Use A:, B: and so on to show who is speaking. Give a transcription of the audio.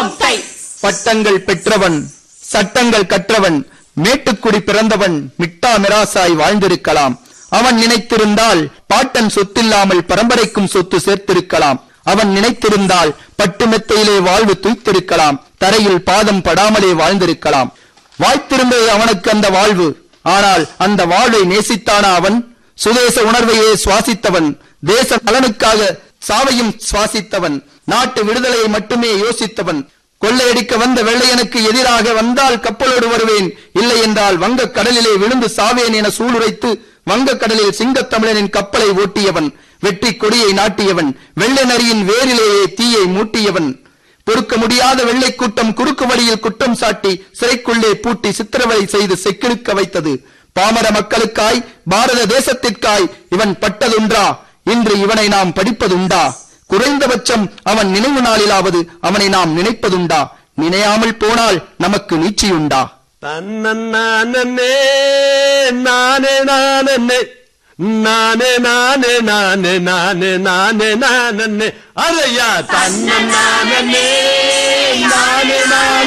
A: தோம் தை
B: பட்டங்கள் பெற்றவன் சட்டங்கள் கற்றவன் மேட்டுக்குடி பிறந்தவன் மிட்டா மிராசாய் வாழ்ந்திருக்கலாம் அவன் நினைத்திருந்தால் பாட்டன் சொத்தில்லாமல் பரம்பரைக்கும் சொத்து சேர்த்திருக்கலாம் அவன் நினைத்திருந்தால் பட்டு மெத்தையிலே வாழ்வு துய்த்திருக்கலாம் தரையில் பாதம் படாமலே வாழ்ந்திருக்கலாம் வாய்த்திருந்தது அவனுக்கு அந்த வாழ்வு ஆனால் அந்த வாழ்வை நேசித்தானா அவன் சுதேச உணர்வையே சுவாசித்தவன் தேச நலனுக்காக சாவையும் சுவாசித்தவன் நாட்டு விடுதலையை மட்டுமே யோசித்தவன் கொள்ளையடிக்க வந்த வெள்ளையனுக்கு எதிராக வந்தால் கப்பலோடு வருவேன் இல்லை என்றால் வங்கக் கடலிலே விழுந்து சாவேன் என சூளுரைத்து வங்கக் கடலில் சிங்கத் தமிழனின் கப்பலை ஓட்டியவன் வெற்றி கொடியை நாட்டியவன் வெள்ளை நரியின் வேரிலேயே தீயை மூட்டியவன் பொறுக்க முடியாத வெள்ளை கூட்டம் குறுக்கு வழியில் குற்றம் சாட்டி சிறைக்குள்ளே பூட்டி சித்திரவதை செய்து செக்கிழுக்க வைத்தது பாமர மக்களுக்காய் பாரத தேசத்திற்காய் இவன் பட்டதுண்டா இன்று இவனை நாம் படிப்பதுண்டா குறைந்தபட்சம் அவன் நினைவு நாளிலாவது அவனை நாம் நினைப்பதுண்டா நினையாமல் போனால் நமக்கு நீச்சியுண்டா
C: தன்னே நானே நானே நானே நானே நானே நானே நானே நானே அரையா தன்னே நானே நானே